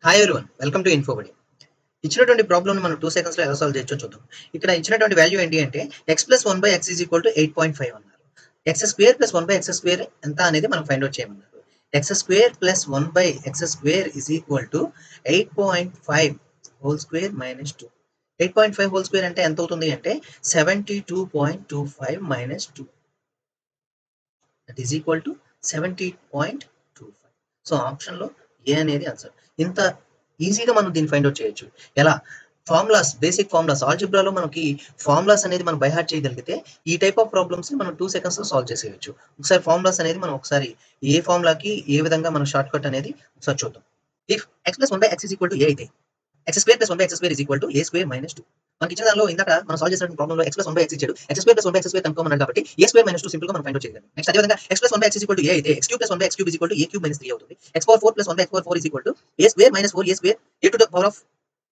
hi everyone welcome to Infobadi ఇచ్చినటువంటి problem మనం two seconds లో ఎలా సాల్వ్ చేయొచ్చో చూద్దాం ఇక్కడ ఇచ్చినటువంటి వాల్యూ ఏంటి అంటే x plus one by x is equal to eight point five అన్నారు x square plus one by x square ఎంత అనేది మనం ఫైండ్ అవుట్ చేయమన్నారు x square plus one by x square is equal to eight point five whole square minus two eight point five whole square అంటే ఎంత అవుతుంది అంటే seventy two point two five minus two that is equal to seventy point two five so ఆప్షన్లో A అనేది answer ఇంత ఈజీగా మనం దీన్ని ఫైండ్ అవుట్ చేయొచ్చు ఎలా ఫార్ములాస్ బేసిక్ ఫార్ములాస్ ఆల్జిబ్రాలో మనకి ఫార్ములాస్ అనేది మనం బైహార్ట్ చేయగలిగితే ఈ టైప్ ఆఫ్ ప్రాబ్లమ్స్ మనం టూ సెకండ్స్ లో సాల్వ్ చేసేయచ్చు ఒకసారి ఫార్ములాస్ అనేది మనం ఒకసారి ఏ ఫార్ములాకి ఏ విధంగా మనం షార్ట్ కట్ అనేది ఒకసారి చూద్దాం if x plus one by x equal to a అయితే x square plus one by x square is equal to a square minus two మనకి ఇచ్చిన దానిలో ఇందాక మనం సాల్వ్ చేసిన ప్రాబ్లంలో x plus one by x ఇచ్చాడు x square plus one by x square కనుక్కోమన్నాడు కాబట్టి a square minus two simple గా మనం ఫైండ్ అవుట్ చేయగలం నెక్స్ట్ అదేవిధంగా x plus one by x equal to a అయితే x cube plus one by x cube equal to a cube minus three అవుతుంది x power four plus one by x power four is equal to a square minus four a square a to the power of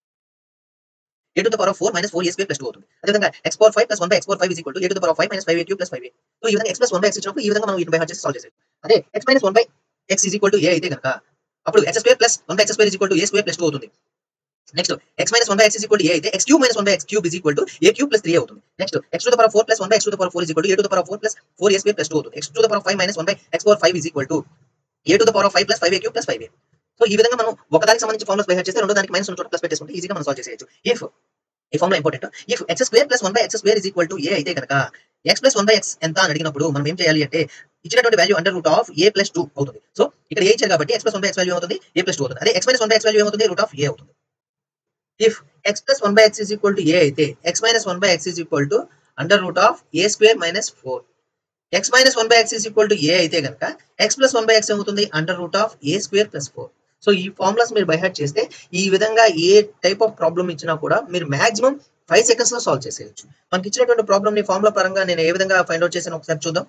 a to the power of four minus four a square plus two అవుతుంది అదేవిధంగా x power five plus one by x power five is equal to a to the power of five minus five a cube plus five a so ఈ విధంగా x plus one by x ఇచ్చినప్పుడు ఈ విధంగా మనం వీటిని by చేసి solve చేసేది అదే x minus one by x is equal to a అయితే కనుక అప్పుడు x square plus one by x square is equal to a square plus two అవుతుంది next x minus one by x equal to a అయితే x cube minus one by x cube is equal to a cube plus three అవుతుంది next x to the power four plus one by x to the power four is equal to a to the power four plus four a square plus two అవుతుంది x to the power five minus one by x power five is equal to a to the power five plus five a cube plus five a so ఈ విధంగా మనం ఒకదానికి సంబంధించి formulas by చేస్తే రెండో దానికి minus ఉన్న చోట ప్లస్ పెట్టేసుకుంటే ఈజీగా మనం సాల్వ్ చేసేయచ్చు ఇఫ్ ఈ formula important if x square plus one by x square is equal to a అయితే కనుక x plus one by x ఎంత అని అడిగినప్పుడు మనం ఏం చేయాలి అంటే ఇచ్చినటువంటి value under root of a plus two అవుతుంది సో ఇక్కడ ఏ ఇచ్చారు కాబట్టి x plus one by x value అవుతుంది ఏ ప్లస్ టూ అవుతుంది అదే x minus one by x value ఏమవుతుంది రూట్ ఆఫ్ ఏ అవుతుంది if x plus one by x is equal to a అయితే x minus one by x is equal to under root of a square minus four x minus one by x is equal to a అయితే కనుక x plus one by x ఏమవుతుంది under root of a square plus four so ఈ formulas మీరు by heart చేస్తే ఈ విధంగా ఏ type of problem ఇచ్చినా కూడా మీరు మాక్సిమం ఫైవ్ సెకండ్స్ లో సాల్వ్ చేసేయచ్చు మనకి ఇచ్చినటువంటి ప్రాబ్లమ్ ని ఫార్ములా పరంగా నేను ఏ విధంగా ఫైండ్ అవుట్ చేసాను ఒకసారి చూద్దాం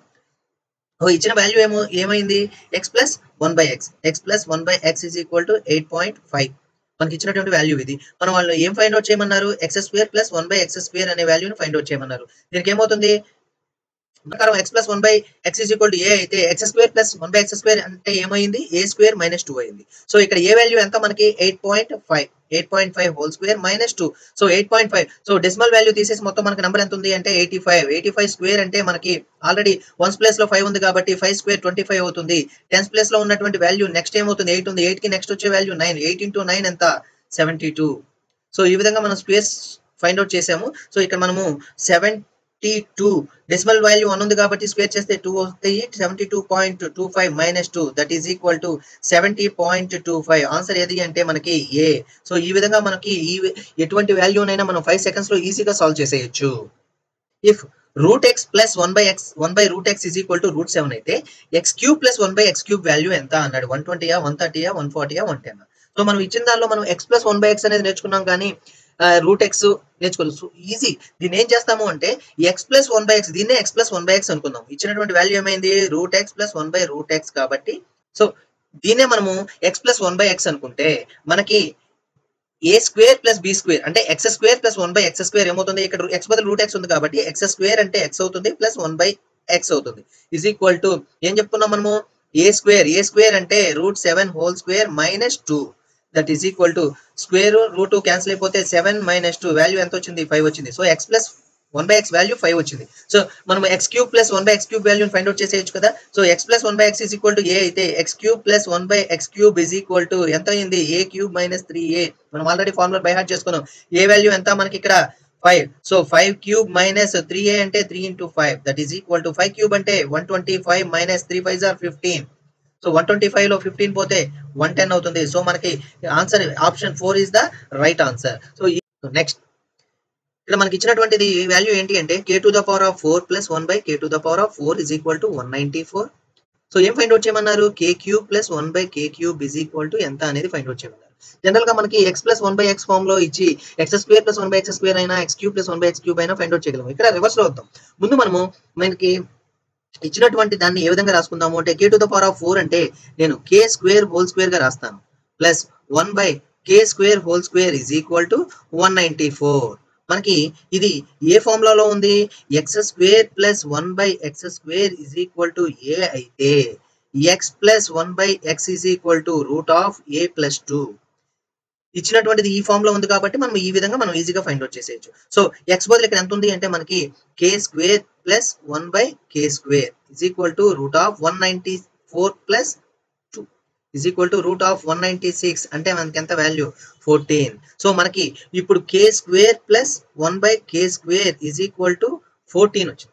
ఓ ఇచ్చిన వాల్యూ ఏమో ఏమైంది x plus one by x x plus one by x is equal to eight point five మనకి ఇచ్చినటువంటి వాల్యూ ఇది మనం వాళ్ళు ఏం ఫైండ్ అవుట్ చేయమన్నారు x square plus one by x square అనే వాల్యూని ఫైండ్ అవుట్ చేయమన్నారు దీనికి ఏమవుతుంది ప్రకారం x plus one by x is equal to a అయితే x square plus one by x square అంటే ఏమైంది ఏ స్క్వేర్ మైనస్ టూ అయింది సో ఇక్కడ ఏ వాల్యూ ఎంత మనకి eight point five eight point five whole square minus two so eight point five so decimal value తీసేసి మొత్తం మనకి number ఎంత ఉంది అంటే eighty five eighty five square అంటే మనకి ఆల్రెడీ వన్స్ ప్లేస్ లో ఫైవ్ ఉంది కాబట్టి ఫైవ్ స్క్వేర్ ట్వంటీ ఫైవ్ అవుతుంది టెన్స్ ప్లేస్ లో ఉన్నటువంటి వాల్యూ నెక్స్ట్ ఏమవుతుంది ఎయిట్ ఉంది ఎయిట్ కి నెక్స్ట్ వచ్చే value nine eight into nine ఎంత సెవెంటీ టూ సో ఈ విధంగా మనం స్పేస్ ఫైండ్ అవుట్ చేసాము సో ఇక్కడ మనము seventy two decimal value one ఉంది కాబట్టి స్క్వేర్ చేస్తే టూ వస్తాయి seventy two point two five minus two that is equal to seventy point two five answer ఏది అంటే మనకి ఏ సో ఈ విధంగా మనకి ఈ ఎటువంటి వాల్యూనైనా మనం ఫైవ్ సెకండ్స్ లో ఈజీగా సాల్వ్ చేసేయచ్చు if root x plus one by x one by root x is equal to root seven అయితే x cube plus one by x cube value ఎంత అన్నాడు వన్ ట్వంటీయా వన్ థర్టీయా వన్ ఫార్టీయా వన్ టెన్ సో మనం ఇచ్చిన దానిలో మనం x plus one by x అనేది నేర్చుకున్నాం కానీ రూట్ ఎక్స్ నేర్చుకోలేదు సో ఈజీ దీన్ని ఏం చేస్తాము అంటే x plus one by x దీన్నే x plus one by x అనుకుందాం ఇచ్చినటువంటి వాల్యూ ఏమైంది root x plus one by root x కాబట్టి సో దీన్నే మనము x plus one by x అనుకుంటే మనకి a square plus b square అంటే x square plus one by x square ఏమవుతుంది ఇక్కడ ఎక్స్ బదులు రూట్ ఎక్స్ ఉంది కాబట్టి ఎక్స్ స్క్వేర్ అంటే ఎక్స్ అవుతుంది ప్లస్ వన్ బై ఎక్స్ అవుతుంది ఇజ్ ఈక్వల్ టు ఏం చెప్పుకున్నాం మనము ఏ స్క్వేర్ ఏ స్క్వేర్ అంటే root seven whole square minus two that is equal to square root cancel అయిపోతే సెవెన్ మైనస్ టూ వాల్యూ ఎంత వచ్చింది ఫైవ్ వచ్చింది so x plus one by x value five వచ్చింది so మనం x cube plus one by x cube వాల్యూని find out చేసేయచ్చు కదా so x plus one by x is equal to a అయితే x cube plus one by x cube is equal to ఎంత అయింది a cube minus three a మనం already formula by heart చేసుకున్నాం ఏ value ఎంత మనకి ఇక్కడ five so five cube minus three a అంటే three into five that is equal to five cube అంటే one twenty five minus three five or fifteen so one twenty five లో fifteen పోతే one ten అవుతుంది so మనకి answer option four is the right answer so next ఇక్కడ మనకి ఇచ్చినటువంటిది value ఏంటి అంటే k to the power of four plus one by k to the power of four is equal to one ninety four so ఏం find out చేయమన్నారు k cube plus one by k cube is equal to ఎంత అనేది find out చేయమన్నారు general గా మనకి x plus one by x form లో ఇచ్చి x square plus one by x square అయినా x cube plus one by x cube అయినా find out చేయగలం ఇక్కడ రివర్స్ లో వద్దాం ముందు మనము మనకి ఇచ్చినటువంటి దాన్ని ఏ విధంగా రాసుకుందాము అంటే k to the power of four అంటే నేను కే స్క్వేర్ హోల్ స్క్వేర్ గా రాస్తాను plus one by k square whole square is equal to one ninety four మనకి ఇది ఏ ఫార్ములాలో ఉంది x square plus one by x square is equal to a అయితే x plus one by x is equal to root of a plus two ఇచ్చినటువంటిది ఈ form లో ఉంది కాబట్టి మనం ఈ విధంగా మనం ఈజీగా ఫైండ్ అవుట్ చేసేయచ్చు సో ఎక్స్ బదులు ఇక్కడ ఎంత ఉంది అంటే మనకి k square plus one by k square is equal to root of one ninety four plus two is equal to root of one ninety six అంటే మనకి ఎంత వాల్యూ ఫోర్టీన్ సో మనకి ఇప్పుడు k square plus one by k square is equal to fourteen వచ్చింది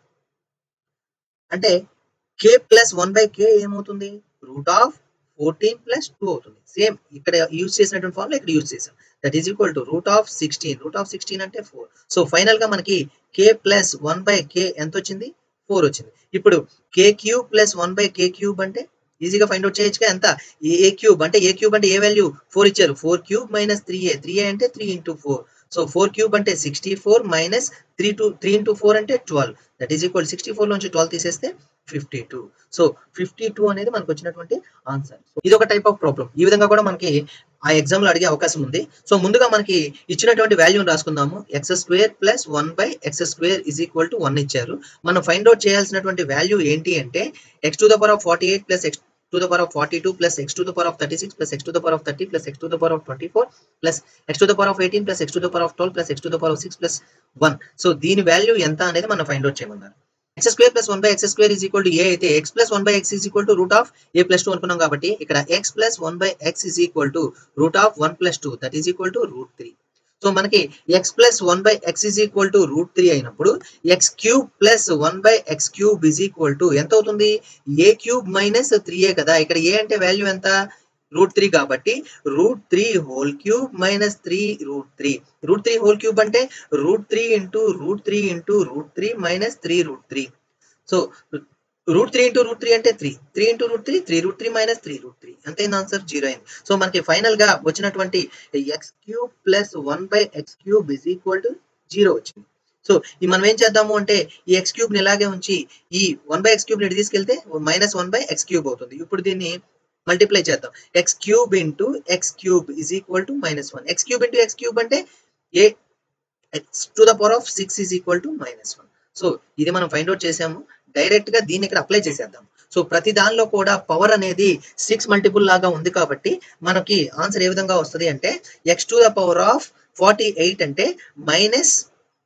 అంటే k plus one by k ఏమవుతుంది root of fourteen plus two అవుతుంది same ఇక్కడ యూజ్ చేసినటువంటి ఫార్ములా ఇక్కడ యూజ్ చేసాం that is equal to root of sixteen root of sixteen అంటే four so final గా మనకి k plus one by k ఎంత వచ్చింది ఫోర్ వచ్చింది ఇప్పుడు k cube plus one by k cube అంటే ఈజీగా ఫైండ్ అవుట్ చేయొచ్చుగా ఎంత ఏ క్యూబ్ అంటే ఏ క్యూబ్ అంటే ఏ వాల్యూ ఫోర్ ఇచ్చారు four cube minus three a three a అంటే three into four so four cube అంటే sixty four minus three two three into four అంటే twelve that is equal sixty four నుంచి twelve తీసేస్తే fifty two so fifty two అనేది మనకు వచ్చినటువంటి answer ఇది ఒక టైప్ ఆఫ్ ప్రాబ్లం ఈ విధంగా కూడా మనకి ఆ ఎగ్జామ్ లో అడిగే అవకాశం ఉంది సో ముందుగా మనకి ఇచ్చినటువంటి వాల్యూని రాసుకుందాము x square plus one by x square is equal to one ఇచ్చారు మనం ఫైండ్ అవుట్ చేయాల్సినటువంటి వాల్యూ ఏంటి అంటే x to the power of forty eight plus x to the power of 42 plus x to the power of 36 plus x to the power of 30 plus x to the power of 24 plus x to the power of 18 plus x to the power of 12 plus x to the power of 6 plus 1 so దీని వాల్యూ ఎంత అనేది మనం find out చేయమన్నారు x square plus one by x square is equal to a అయితే x plus one by x is equal to root of a plus two అనుకున్నాం కాబట్టి ఇక్కడ x plus one by x is equal to root of one plus two that is equal to root three so మనకి x plus one by x is equal to root three అయినప్పుడు x cube plus one by x cube is equal to ఎంత అవుతుంది a cube minus three a కదా ఇక్కడ a అంటే value ఎంత root three కాబట్టి root three whole cube minus three root three root three whole cube అంటే root three into root three into root three minus three root three so root three into root three అంటే three three into root three three root three minus three root three అంతేనా answer zero అయింది so మనకి final గా వచ్చినటువంటి x cube plus one by x cube is equal to zero వచ్చింది so ఈ మనం ఏం చేద్దాము అంటే ఈ ఎక్స్ క్యూబ్ ని ఇలాగే ఉంచి ఈ వన్ బై ఎక్స్ క్యూబ్ ని తీసుకెళ్తే minus one by x cube అవుతుంది ఇప్పుడు దీన్ని మల్టిప్లై చేద్దాం x cube into x cube is equal to minus one x cube into x cube అంటే ఏ x to the power of six is equal to minus one so ఇది మనం find out చేసాము direct గా దీన్ని ఇక్కడ apply చేసేద్దాం so ప్రతి దానిలో కూడా పవర్ అనేది సిక్స్ మల్టిపుల్ లాగా ఉంది కాబట్టి మనకి ఆన్సర్ ఏ విధంగా వస్తుంది అంటే x to the power of forty eight అంటే minus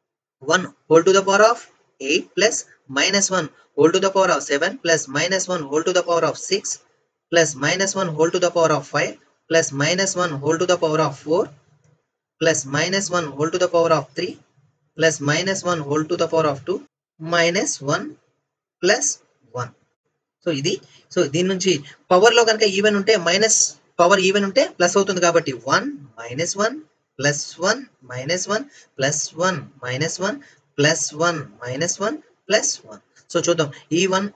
one whole to the power of eight plus minus one whole to the power of seven plus minus one whole to the power of six plus minus one whole to the power of five plus minus one whole to the power of four plus minus one whole to the power of three plus minus one whole to the power of two minus one plus one so ఇది so దీని నుంచి power లో కనుక even ఉంటే minus power even ఉంటే plus అవుతుంది కాబట్టి one minus one plus one minus one plus one minus one plus one minus one plus one so చూద్దాం ఈ వన్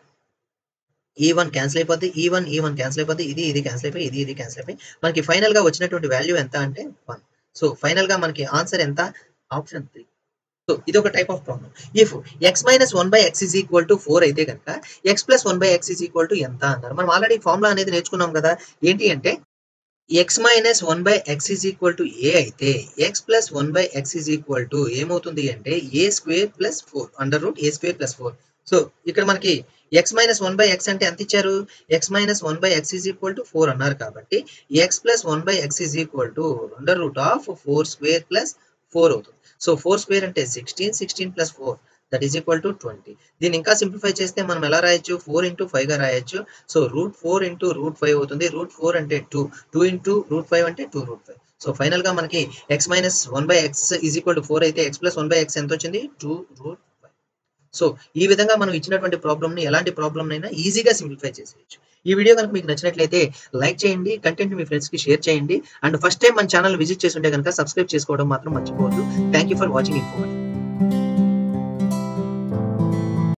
ఈ వన్ క్యాన్సిల్ అయిపోద్ది ఈ వన్ ఈ వన్ క్యాన్సిల్ అయిపోద్ది ఇది ఇది క్యాన్సిల్ అయిపోయి ఇది ఇది క్యాన్సిల్ అయిపోయి మనకి ఫైనల్ గా వచ్చినటువంటి వాల్యూ ఎంత అంటే వన్ సో ఫైనల్ గా మనకి ఆన్సర్ ఎంత ఆప్షన్ త్రీ సో ఇది ఒక type of problem if x minus one by x is equal to four అయితే కనుక x plus one by x is equal to ఎంత అన్నారు మనం ఆల్రెడీ ఫార్ములా అనేది నేర్చుకున్నాం కదా ఏంటి అంటే x minus one by x is equal to a అయితే x plus one by x is equal to ఏమవుతుంది అంటే a square plus four under root a square plus four so ఇక్కడ మనకి x minus one by x అంటే ఎంత ఇచ్చారు x minus one by x is equal to four అన్నారు కాబట్టి x plus one by x is equal to under root of four square plus four అవుతుంది so four square అంటే sixteen sixteen plus four that is equal to twenty దీన్ని ఇంకా simplify చేస్తే మనం ఎలా రాయొచ్చు ఫోర్ ఇంటూ ఫైవ్ గా రాయొచ్చు so root four into root five అవుతుంది రూట్ ఫోర్ అంటే two two into root five అంటే two root five so final గా మనకి x minus one by x is equal to four అయితే x plus one by x ఎంత వచ్చింది two root five so ఈ విధంగా మనం ఇచ్చినటువంటి ప్రాబ్లమ్ ని ఎలాంటి ప్రాబ్లమ్ అయినా ఈజీగా సింప్లిఫై చేసేయచ్చు ఈ వీడియో కనుక మీకు నచ్చినట్లయితే లైక్ చేయండి కంటెంట్ మీ ఫ్రెండ్స్ కి షేర్ చేయండి అండ్ ఫస్ట్ టైం మన ఛానల్ విజిట్ చేసి ఉంటే కనుక సబ్స్క్రైబ్ చేసుకోవడం మాత్రం మర్చిపోవద్దు thank you for watching information